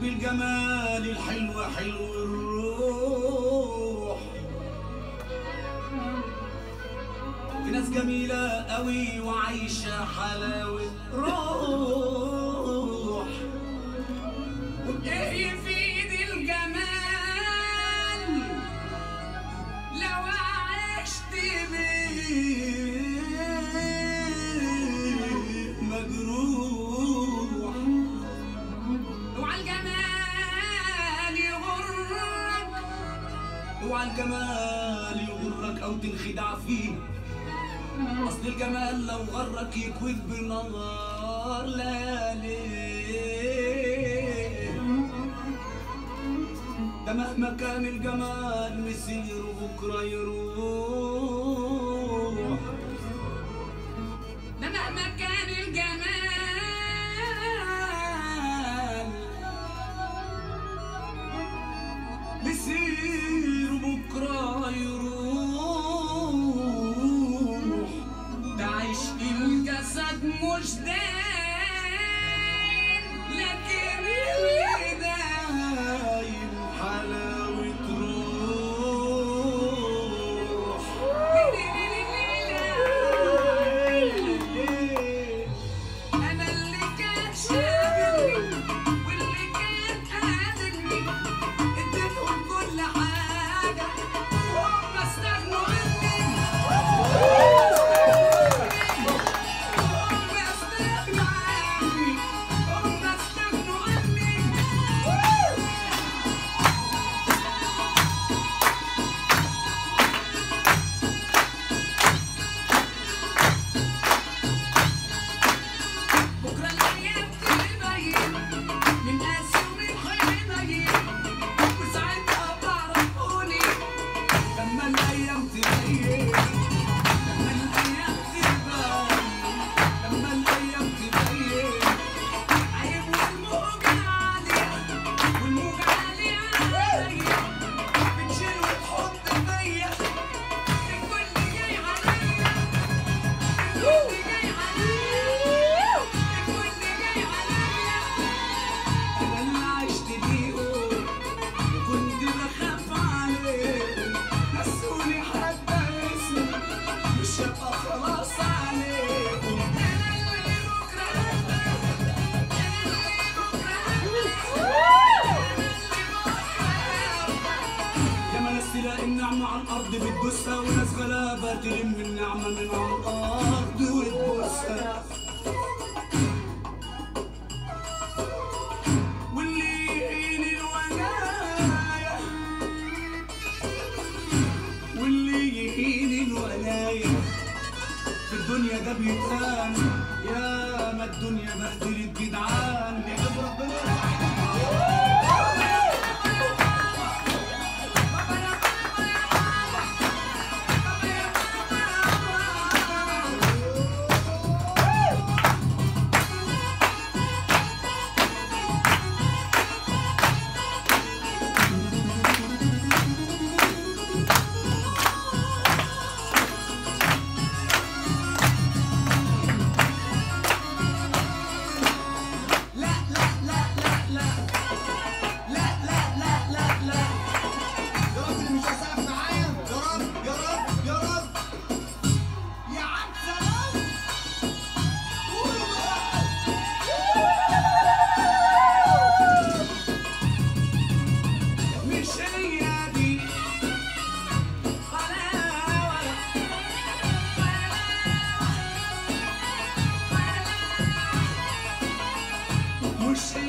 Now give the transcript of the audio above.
بالجمال الحلو حلو الروح في ناس جميلة قوي وعايشة حلاوة روح ايه يفيد الجمال لو عشت بيه مجروح اوعى الجمال يغرك اوعى الجمال يغرك او تنخدع فيه اصل الجمال لو غرك يكويك بنهار ليالي ده مهما كان الجمال مسير بكره يروح ده مهما كان الجمال مسير بكره يروح ده عشق الجسد مش دايم لكن اللي دايم حلاوة روح انا اللي كان شاغلني واللي كان قادرني اديتهم كل حاجه وهم استغنوا عني هم استغنوا عني هم استغنوا عني بكرة الأيام تبين من قاسي ومن حنين وساعتها تعرفوني لما الايام تبين لما الايام تبين لما الايام تبين عيب والموجة عالية والموجة عالية عليا بتشيل وتحط فيا الكل جاي عليا الكل جاي عليا الكل جاي عليا انا اللي عشت بيهم وكنت بخاف عليهم نسوني حتى اسمي مش هبقى خلاص عليهم يا ما ناس تلاقي النعمة على الأرض بتبوسها وناس غلابة تلم النعمة من على الأرض وتبوسها واللي يهين الولاية واللي يهين الولاية في الدنيا ده بيتهان يا ما الدنيا بهدلت جدعان نحب ربنا لا لا لا لا لا لا لا لا لا لا يا رب اللي مش هيسقف معايا يا رب يا رب يا رب يا عم سلام قولوا بقى مش هي دي حلاوة مش